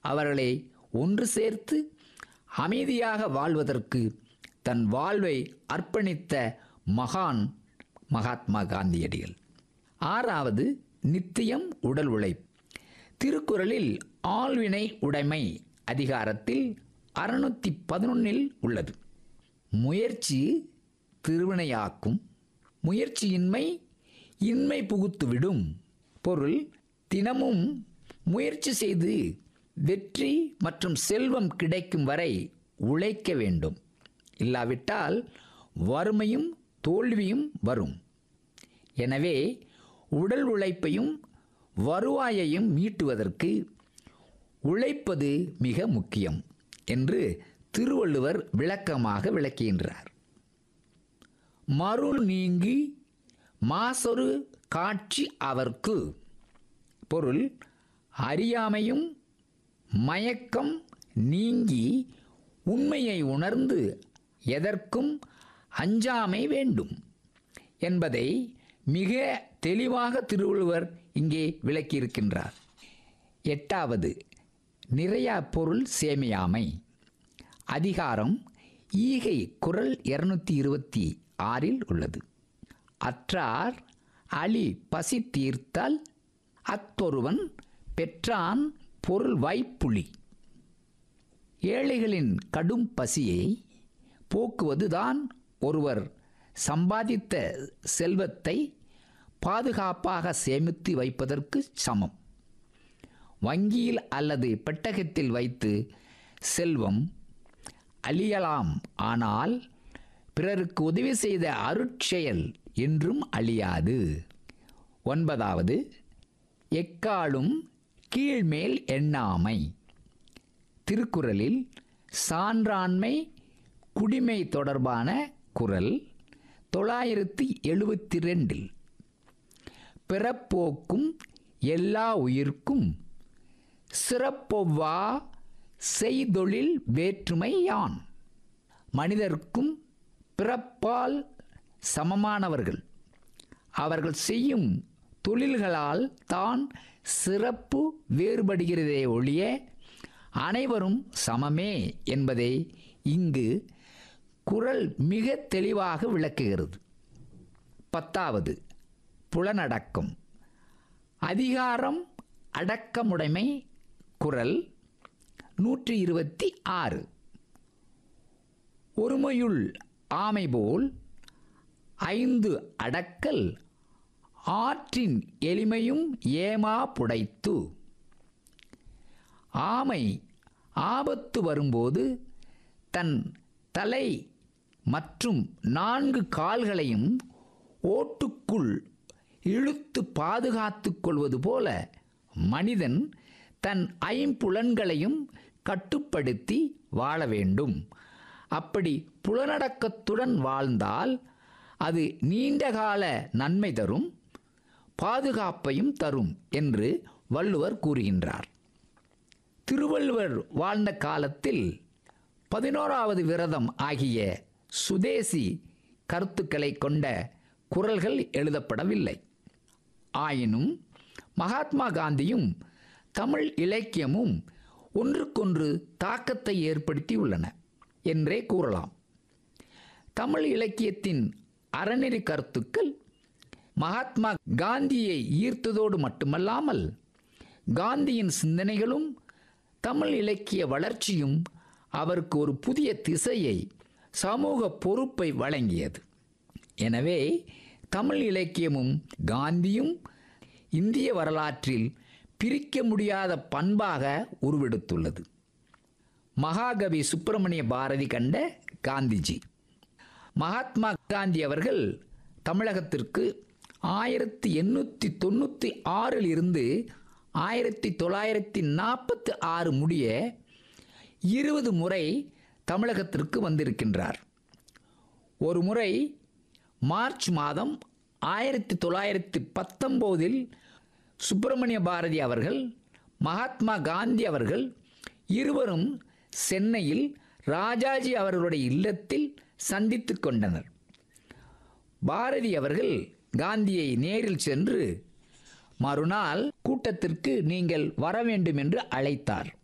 அவர்களை ஒன்று சேர்த்து அமைதியாக வாழ்வதற்கு தன் வாழ்வை அர்ப்பணித்த மகான் மகாத்மா காந்தியடிகள் ஆறாவது நித்தியம் உடல் உழைப்பு திருக்குறளில் ஆள்வினை உடைமை அதிகாரத்தில் அறுநூத்தி பதினொன்னில் உள்ளது முயற்சி திருவினையாக்கும் முயற்சியின்மை இன்மை புகுத்துவிடும் பொருள் தினமும் முயற்சி செய்து வெற்றி மற்றும் செல்வம் கிடைக்கும் வரை உழைக்க வேண்டும் இல்லாவிட்டால் வறுமையும் தோல்வியும் வரும் எனவே உடல் உழைப்பையும் வருவாயையும் மீட்டுவதற்கு உழைப்பது மிக முக்கியம் என்று திருவள்ளுவர் விளக்கமாக விளக்குகின்றார் மருள் நீங்கி மாசொரு காட்சி அவர்க்கு பொருள் அறியாமையும் மயக்கம் நீங்கி உண்மையை உணர்ந்து எதற்கும் அஞ்சாமை வேண்டும் என்பதை மிக தெளிவாக திருவள்ளுவர் இங்கே விளக்கியிருக்கின்றார் எட்டாவது நிறையா பொருள் சேமியாமை அதிகாரம் ஈகை குரல் இருநூத்தி இருபத்தி ஆறில் உள்ளது அற்றார் அழி பசி தீர்த்தால் அத்தொருவன் பெற்றான் பொருள் வாய்ப்புளி ஏழைகளின் கடும் பசியை போக்குவதுதான் ஒருவர் சம்பாதித்த செல்வத்தை பாதுகாப்பாக சேமித்து வைப்பதற்கு சமம் வங்கியில் அல்லது பெட்டகத்தில் வைத்து செல்வம் அழியலாம் ஆனால் பிறருக்கு உதவி செய்த அருட்செயல் என்றும் அழியாது ஒன்பதாவது எக்காலும் கீழ்மேல் எண்ணாமை திருக்குறளில் சான்றாண்மை குடிமை தொடர்பான குரல் தொள்ளாயிரத்தி எழுபத்தி ரெண்டில் பிறப்போக்கும் எல்லா உயிர்க்கும் சிறப்பொவ்வா செய்தொழில் வேற்றுமை யான் மனிதர்க்கும் பிறப்பால் சமமானவர்கள் அவர்கள் செய்யும் தொழில்களால் தான் சிறப்பு வேறுபடுகிறதே ஒழிய அனைவரும் சமமே என்பதை இங்கு குரல் மிக தெளிவாக விளக்குகிறது பத்தாவது புலனடக்கம் அதிகாரம் அடக்கமுடைமை குரல் நூற்றி இருபத்தி ஆறு ஒருமையுள் ஆமை போல் ஐந்து அடக்கல் ஆற்றின் எளிமையும் ஏமா புடைத்து ஆமை ஆபத்து வரும்போது தன் தலை மற்றும் நான்கு கால்களையும் ஓட்டுக்குள் இழுத்து பாதுகாத்து கொள்வது போல மனிதன் தன் ஐம்புலன்களையும் கட்டுப்படுத்தி வாழ வேண்டும் அப்படி புலனடக்கத்துடன் வாழ்ந்தால் அது நீண்டகால நன்மை தரும் பாதுகாப்பையும் தரும் என்று வள்ளுவர் கூறுகின்றார் திருவள்ளுவர் வாழ்ந்த காலத்தில் பதினோராவது விரதம் ஆகிய சுதேசி கருத்துக்களை கொண்ட குரல்கள் எழுதப்படவில்லை ஆயினும் மகாத்மா காந்தியும் தமிழ் இலக்கியமும் ஒன்றுக்கொன்று தாக்கத்தை ஏற்படுத்தியுள்ளன என்றே கூறலாம் தமிழ் இலக்கியத்தின் அறநெறி கருத்துக்கள் மகாத்மா காந்தியை ஈர்த்ததோடு மட்டுமல்லாமல் காந்தியின் சிந்தனைகளும் தமிழ் இலக்கிய வளர்ச்சியும் அவருக்கு ஒரு புதிய திசையை சமூக பொறுப்பை வழங்கியது எனவே தமிழ் இலக்கியமும் காந்தியும் இந்திய வரலாற்றில் பிரிக்க முடியாத பண்பாக உருவெடுத்துள்ளது மகாகவி சுப்பிரமணிய பாரதி கண்ட காந்திஜி மகாத்மா காந்தி அவர்கள் தமிழகத்திற்கு ஆயிரத்தி எண்ணூற்றி தொண்ணூற்றி ஆறில் இருந்து ஆயிரத்தி தொள்ளாயிரத்தி நாற்பத்தி ஆறு முடிய இருபது முறை தமிழகத்திற்கு வந்திருக்கின்றார் ஒரு முறை மார்ச் மாதம் ஆயிரத்தி தொள்ளாயிரத்தி பத்தொம்போதில் சுப்பிரமணிய பாரதி அவர்கள் மகாத்மா காந்தி அவர்கள் இருவரும் சென்னையில் ராஜாஜி அவர்களுடைய இல்லத்தில் சந்தித்து கொண்டனர் பாரதி அவர்கள் காந்தியை நேரில் சென்று மறுநாள் கூட்டத்திற்கு நீங்கள் வர வேண்டும் என்று அழைத்தார்